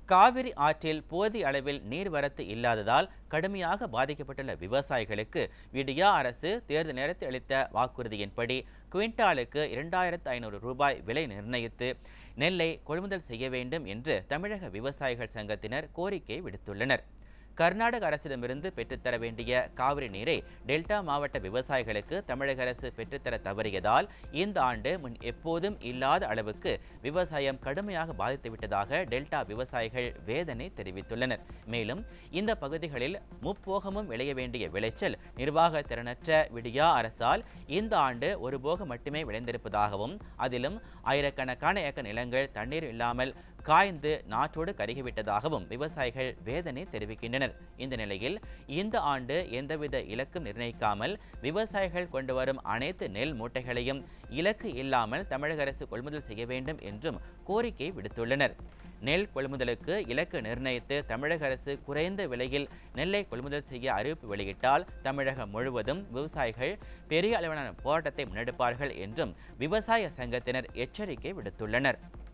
காவிரி ஆற்றில் போதிய அளவில் நீர்வரத்து இல்லாததால் கடுமையாக பாதிக்கப்பட்டுள்ள விவசாயிகளுக்கு விடியா அரசு தேர்தல் நேரத்தில் அளித்த வாக்குறுதியின்படி குவிண்டாலுக்கு இரண்டாயிரத்து ஐநூறு ரூபாய் விலை நிர்ணயித்து நெல்லை கொள்முதல் செய்ய வேண்டும் என்று தமிழக விவசாயிகள் சங்கத்தினர் கோரிக்கை விடுத்துள்ளனர் கர்நாடக அரசிடமிருந்து பெற்றுத்தர வேண்டிய காவிரி நீரை டெல்டா மாவட்ட விவசாயிகளுக்கு தமிழக அரசு பெற்றுத்தர தவறியதால் இந்த ஆண்டு முன் எப்போதும் இல்லாத அளவுக்கு விவசாயம் கடுமையாக பாதித்துவிட்டதாக டெல்டா விவசாயிகள் வேதனை தெரிவித்துள்ளனர் மேலும் இந்த பகுதிகளில் முப்போகமும் விளைய வேண்டிய விளைச்சல் நிர்வாக திறனற்ற விடியா அரசால் இந்த ஆண்டு ஒரு போகம் மட்டுமே விளைந்திருப்பதாகவும் அதிலும் ஆயிரக்கணக்கான ஏக்கர் நிலங்கள் தண்ணீர் இல்லாமல் காய்ந்து நாற்றோடு கருகிவிட்டதாகவும் விவசாயிகள் வேதனை தெரிவிக்கின்றனர் இந்த நிலையில் இந்த ஆண்டு எந்தவித இலக்கும் நிர்ணயிக்காமல் விவசாயிகள் கொண்டு வரும் அனைத்து நெல் மூட்டைகளையும் இலக்கு இல்லாமல் தமிழக அரசு கொள்முதல் செய்ய வேண்டும் என்றும் கோரிக்கை விடுத்துள்ளனர் நெல் கொள்முதலுக்கு இலக்கு நிர்ணயித்து தமிழக அரசு குறைந்த விலையில் நெல்லை கொள்முதல் செய்ய அறிவிப்பு வெளியிட்டால் தமிழகம் முழுவதும் விவசாயிகள் பெரிய அளவிலான போராட்டத்தை முன்னெடுப்பார்கள் என்றும் விவசாய சங்கத்தினர் எச்சரிக்கை விடுத்துள்ளனர்